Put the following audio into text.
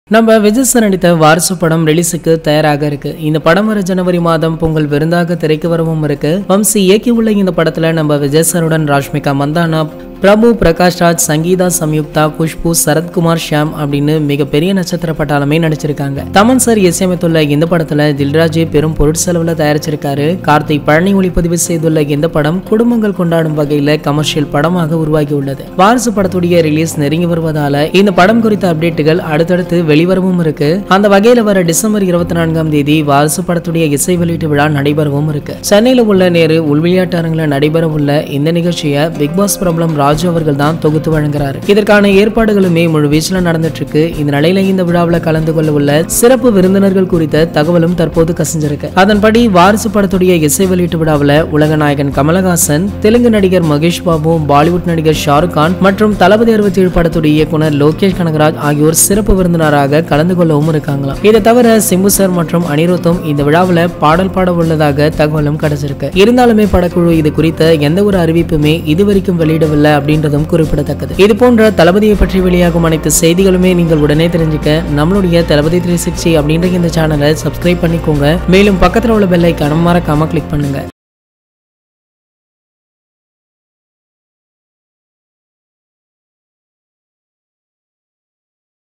நம்ம விஜய் சார் நடித்த வாரிசு படம் ரிலீஸுக்கு தயாராக இருக்கு இந்த படம் வர ஜனவரி மாதம் பொங்கல் விருந்தாக திரைக்கு வரவும் இருக்கு வம்சி இயக்கியுள்ள இந்த படத்துல நம்ம விஜய் சாருடன் ராஷ்மிகா மந்தானா பிரபு பிரகாஷ் ராஜ் சங்கீதா சம்யுக்தா குஷ்பு சரத்குமார் ஷியாம் அப்படின்னு மிகப்பெரிய நட்சத்திர பட்டாளமே நடிச்சிருக்காங்க தமன் சார் இசையமைத்துள்ள இந்த படத்துல தில்ராஜே பெரும் பொருட்செலவுல தயாரிச்சிருக்காரு கார்த்திக் பழனி ஒளிப்பதிவு செய்துள்ள இந்த படம் குடும்பங்கள் கொண்டாடும் வகையில கமர்ஷியல் படமாக உருவாகி உள்ளது வாரிசு படத்துடைய ரிலீஸ் நெருங்கி வருவதால இந்த படம் குறித்த அப்டேட்டுகள் அடுத்தடுத்து வெளிவரவும் இருக்கு அந்த வகையில வர டிசம்பர் இருபத்தி நான்காம் தேதி வாரிசு படத்துடைய இசை வெளியீட்டு விழா நடைபெறவும் இருக்கு சென்னையில உள்ள நேரு உள்விளையாட்டு அரங்கில் நடைபெற உள்ள இந்த நிகழ்ச்சியை பிக் பாஸ் பிரபலம் ராஜு அவர்கள் தான் தொகுத்து வழங்குறாரு இதற்கான ஏற்பாடுகளுமே முழு வீச்சில் நடந்துட்டு இருக்கு இந்த நிலையில இந்த விழாவில் கலந்து கொள்ள உள்ள சிறப்பு விருந்தினர்கள் குறித்த தகவலும் தற்போது கசிஞ்சிருக்கு அதன்படி வாரிசு படத்துடைய இசை வெளியீட்டு விழாவில் உலக நாயகன் கமலஹாசன் தெலுங்கு நடிகர் மகேஷ் பாபு பாலிவுட் நடிகர் ஷாருக் கான் மற்றும் தளபதி அறுபத்தி ஏழு படத்துடைய இயக்குனர் லோகேஷ் கனகராஜ் ஆகியோர் சிறப்பு விருந்தினராக கலந்து கொள்ளவும் இருக்காங்களாம் இதை தவிர சிம்பு சார் மற்றும் அனிருத்தும் இந்த விழாவில் பாடல் பாட உள்ளதாக தகவலும் கிடைச்சிருக்கு இருந்தாலுமே படக்குழு இது குறித்த எந்த ஒரு அறிவிப்புமே இதுவரைக்கும் வெளியிடவில்லை அப்படின்றதும் குறிப்பிடத்தக்கது இது போன்ற தளபதியை பற்றி வெளியாகும் அனைத்து செய்திகளுமே நீங்கள் உடனே தெரிஞ்சுக்க நம்மளுடைய தளபதி த்ரீ சிக்ஸ்டி அப்படின்ற இந்த சேனலை சப்ஸ்கிரைப் பண்ணிக்கோங்க மேலும் பக்கத்தில் உள்ள பெல்லை கனம் மறக்காம கிளிக் பண்ணுங்க